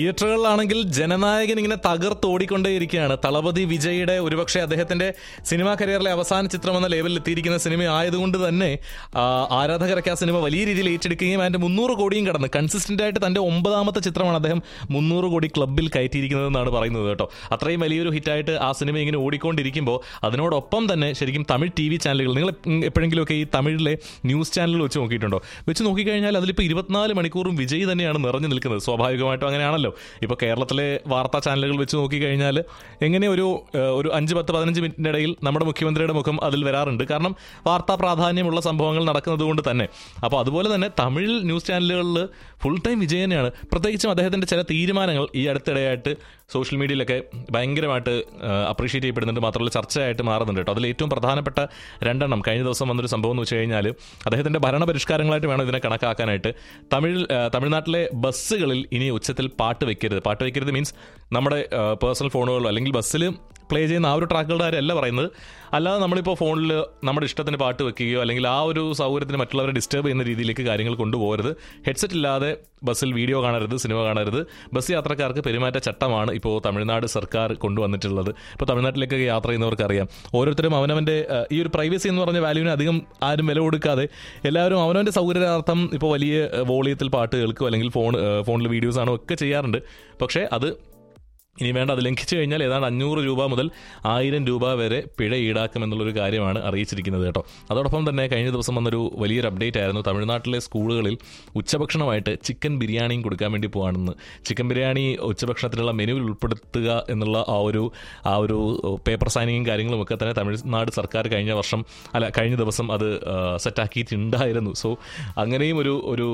തിയേറ്ററുകളിലാണെങ്കിൽ ജനനായകൻ ഇങ്ങനെ തകർത്തോടിക്കൊണ്ടേയിരിക്കുകയാണ് തളപതി വിജയുടെ ഒരുപക്ഷെ അദ്ദേഹത്തിന്റെ സിനിമാ കരിയറിലെ അവസാന ചിത്രം എന്ന ലേവലിൽ എത്തിയിരിക്കുന്ന സിനിമ ആയതുകൊണ്ട് തന്നെ ആ, ആരാധകരൊക്കെ ആ സിനിമ വലിയ രീതിയിൽ ഏറ്റെടുക്കുകയും അതിന്റെ മുന്നൂറ് കോടിയും കടന്ന് കൺസിസ്റ്റന്റ് ആയിട്ട് തന്റെ ഒമ്പതാമത്തെ ചിത്രമാണ് അദ്ദേഹം മുന്നൂറ് കോടി ക്ലബിൽ കയറ്റിയിരിക്കുന്നതെന്നാണ് പറയുന്നത് കേട്ടോ അത്രയും വലിയൊരു ഹിറ്റായിട്ട് ആ സിനിമ ഇങ്ങനെ ഓടിക്കൊണ്ടിരിക്കുമ്പോൾ അതിനോടൊപ്പം തന്നെ ശരിക്കും തമിഴ് ടി വി ചാനലുകൾ നിങ്ങൾ എപ്പോഴെങ്കിലുമൊക്കെ ഈ തമിഴിലെ ന്യൂസ് ചാനലുകൾ വെച്ച് നോക്കിയിട്ടുണ്ടോ വെച്ച് നോക്കിക്കഴിഞ്ഞാൽ അതിലിപ്പോൾ ഇരുപത്തിനാല് മണിക്കൂറും വിജയ് തന്നെയാണ് നിറഞ്ഞു നിൽക്കുന്നത് സ്വാഭാവികമായിട്ടും അങ്ങനെയാണല്ലോ ഇപ്പോൾ കേരളത്തിലെ വാർത്താ ചാനലുകൾ വെച്ച് നോക്കിക്കഴിഞ്ഞാൽ എങ്ങനെ ഒരു ഏഹ്, ഒരു അഞ്ച് പത്ത് പതിനഞ്ച് മിനിറ്റിൻ്റെ ഇടയിൽ നമ്മുടെ മുഖ്യമന്ത്രിയുടെ മുഖം അതിൽ വരാറുണ്ട് കാരണം വാർത്താ പ്രാധാന്യമുള്ള സംഭവങ്ങൾ നടക്കുന്നത് കൊണ്ട് തന്നെ അപ്പോൾ അതുപോലെ തന്നെ തമിഴ് ന്യൂസ് ചാനലുകളിൽ ഫുൾ ടൈം വിജയ് തന്നെയാണ് പ്രത്യേകിച്ചും അദ്ദേഹത്തിൻ്റെ ചില തീരുമാനങ്ങൾ ഈ അടുത്തിടെയായിട്ട് സോഷ്യൽ മീഡിയയിലൊക്കെ ഭയങ്കരമായിട്ട് അപ്രീഷിയേറ്റ് ചെയ്യപ്പെടുന്നുണ്ട് മാത്രമല്ല ചർച്ചയായിട്ട് മാറുന്നുണ്ട് കേട്ടോ അതിൽ ഏറ്റവും പ്രധാനപ്പെട്ട രണ്ടെണ്ണം കഴിഞ്ഞ ദിവസം വന്നൊരു സംഭവം എന്ന് വെച്ച് കഴിഞ്ഞാൽ അദ്ദേഹത്തിന്റെ ഭരണപരിഷ്കാരങ്ങളായിട്ട് വേണം ഇതിനെ കണക്കാക്കാനായിട്ട് തമിഴ് ആ, തമിഴ്നാട്ടിലെ ബസ്സുകളിൽ ഇനി ഉച്ചത്തിൽ പാട്ട് വെക്കരുത് പാട്ട് വെക്കരുത് മീൻസ് നമ്മുടെ പേഴ്സണൽ ഫോണുകളിലോ അല്ലെങ്കിൽ ബസ്സിൽ പ്ലേ ചെയ്യുന്ന ആ ഒരു ട്രാക്കുകളുടെ കാര്യമല്ല പറയുന്നത് അല്ലാതെ നമ്മളിപ്പോൾ ഫോണിൽ നമ്മുടെ ഇഷ്ടത്തിന് പാട്ട് വെക്കുകയോ അല്ലെങ്കിൽ ആ ഒരു സൗകര്യത്തിന് മറ്റുള്ളവരെ ഡിസ്റ്റർബ് ചെയ്യുന്ന രീതിയിലേക്ക് കാര്യങ്ങൾ കൊണ്ടുപോകരുത് ഹെഡ്സെറ്റ് ഇല്ലാതെ ബസ്സിൽ വീഡിയോ കാണരുത് സിനിമ കാണരുത് ബസ് യാത്രക്കാർക്ക് പെരുമാറ്റ ചട്ടമാണ് ഇപ്പോൾ തമിഴ്നാട് സർക്കാർ കൊണ്ടുവന്നിട്ടുള്ളത് ഇപ്പോൾ തമിഴ്നാട്ടിലേക്ക് യാത്ര ചെയ്യുന്നവർക്ക് അറിയാം ഓരോരുത്തരും അവനവൻ്റെ ആ, ഈ ഒരു പ്രൈവസി എന്ന് പറഞ്ഞ വാല്യൂവിന് അധികം ആരും വില കൊടുക്കാതെ എല്ലാവരും അവനവൻ്റെ സൗകര്യാർത്ഥം ഇപ്പോൾ വലിയ വോളിയത്തിൽ പാട്ട് കേൾക്കുക അല്ലെങ്കിൽ ഫോൺ ഫോണിൽ വീഡിയോസ് ആണോ ഒക്കെ ചെയ്യാറുണ്ട് പക്ഷേ അത് ഇനി വേണ്ട അത് ലംഘിച്ചു കഴിഞ്ഞാൽ ഏതാണ്ട് അഞ്ഞൂറ് രൂപ മുതൽ ആയിരം രൂപ വരെ പിഴ ഈടാക്കുമെന്നുള്ളൊരു കാര്യമാണ് അറിയിച്ചിരിക്കുന്നത് കേട്ടോ അതോടൊപ്പം തന്നെ കഴിഞ്ഞ ദിവസം വന്നൊരു വലിയൊരു അപ്ഡേറ്റ് ആയിരുന്നു തമിഴ്നാട്ടിലെ സ്കൂളുകളിൽ ഉച്ചഭക്ഷണമായിട്ട് ചിക്കൻ ബിരിയാണിയും കൊടുക്കാൻ വേണ്ടി പോകാണെന്ന് ചിക്കൻ ബിരിയാണി ഉച്ചഭക്ഷണത്തിനുള്ള മെനുവിൽ ഉൾപ്പെടുത്തുക എന്നുള്ള ആ ഒരു ആ ഒരു പേപ്പർ സൈനിങ്ങും കാര്യങ്ങളും ഒക്കെ തന്നെ തമിഴ്നാട് സർക്കാർ കഴിഞ്ഞ വർഷം അല്ല കഴിഞ്ഞ ദിവസം അത് ആ, സെറ്റാക്കിയിട്ടുണ്ടായിരുന്നു സോ അങ്ങനെയും ഒരു ഒരു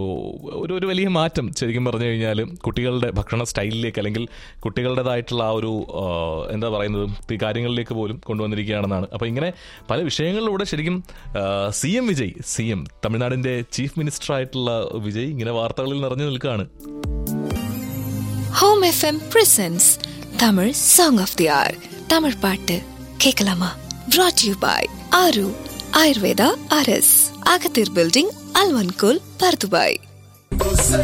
ഒരു ഒരു വലിയ മാറ്റം ശരിക്കും പറഞ്ഞു കഴിഞ്ഞാൽ കുട്ടികളുടെ ഭക്ഷണ സ്റ്റൈലിലേക്ക് അല്ലെങ്കിൽ കുട്ടികളുടേതായിട്ടുള്ള ആ ഒരു ആ, എന്താ പറയുന്നത് ഈ കാര്യങ്ങളിലേക്ക് പോലും കൊണ്ടുവന്നിരിക്കുകയാണെന്നാണ് അപ്പോൾ ഇങ്ങനെ പല വിഷയങ്ങളിലൂടെ ശരിക്കും C M Vijay C M തമിഴ്നാടിൻ്റെ ചീഫ് മിനിസ്റ്റർ ആയിട്ടുള്ള വിജയ് ഇങ്ങനെ വാർത്തകളിൽ നിറഞ്ഞു നിൽക്കുകയാണ് home FM presents Tamil song of the hour Tamil பாட்டு கேட்கலாமா brought யூ பாய் ஆரு ஆயுர்வேதா அரஸ் அகத்தீர் பில்டிங் அல்வன்கோல் பர்துபாய்